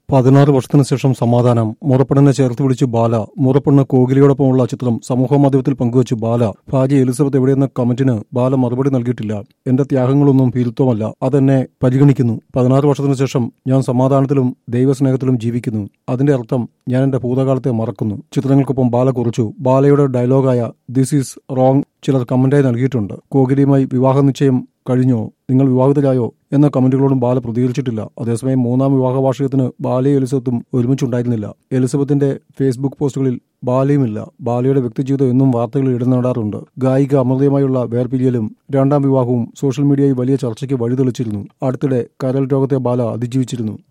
പതിനാറ് വർഷത്തിനു ശേഷം സമാധാനം മുറപ്പെണ്ണിനെ ചേർത്ത് പിടിച്ച് ബാല മുറപ്പെണ്ണ് കോഹ്ലിയോടൊപ്പമുള്ള ചിത്രം സമൂഹമാധ്യമത്തിൽ പങ്കുവച്ചു ബാല ഭാര്യ എലിസബത്ത് എവിടെയെന്ന കമന്റിന് ബാല മറുപടി നൽകിയിട്ടില്ല എന്റെ ത്യാഗങ്ങളൊന്നും ഭീരുത്വമല്ല അതെന്നെ പരിഗണിക്കുന്നു പതിനാറ് വർഷത്തിനു ശേഷം ഞാൻ സമാധാനത്തിലും ദൈവസ്നേഹത്തിലും ജീവിക്കുന്നു അതിന്റെ അർത്ഥം ഞാൻ എന്റെ ഭൂതകാലത്തെ മറക്കുന്നു ചിത്രങ്ങൾക്കൊപ്പം ബാല കുറിച്ചു ബാലയുടെ ഡയലോഗായ ദിസ് ഈസ് റോങ് ചിലർ കമന്റായി നൽകിയിട്ടുണ്ട് കോഹ്ലിയുമായി വിവാഹ നിശ്ചയം കഴിഞ്ഞോ നിങ്ങൾ വിവാഹിതരായോ എന്ന കമന്റുകളോടും ബാല പ്രതികരിച്ചിട്ടില്ല അതേസമയം മൂന്നാം വിവാഹ വാർഷികത്തിന് ബാലയും എലിസബത്തും ഒരുമിച്ചുണ്ടായിരുന്നില്ല എലിസബത്തിന്റെ ഫേസ്ബുക്ക് പോസ്റ്റുകളിൽ ബാലയുമില്ല ബാലയുടെ വ്യക്തിജീവിതം എന്നും വാർത്തകളിൽ ഇടം നേടാറുണ്ട് ഗായിക അമൃതയുമായുള്ള വേർപിരിയലും രണ്ടാം വിവാഹവും സോഷ്യൽ മീഡിയയിൽ വലിയ ചർച്ചയ്ക്ക് വഴിതെളിച്ചിരുന്നു അടുത്തിടെ കരൾ രോഗത്തെ ബാല അതിജീവിച്ചിരുന്നു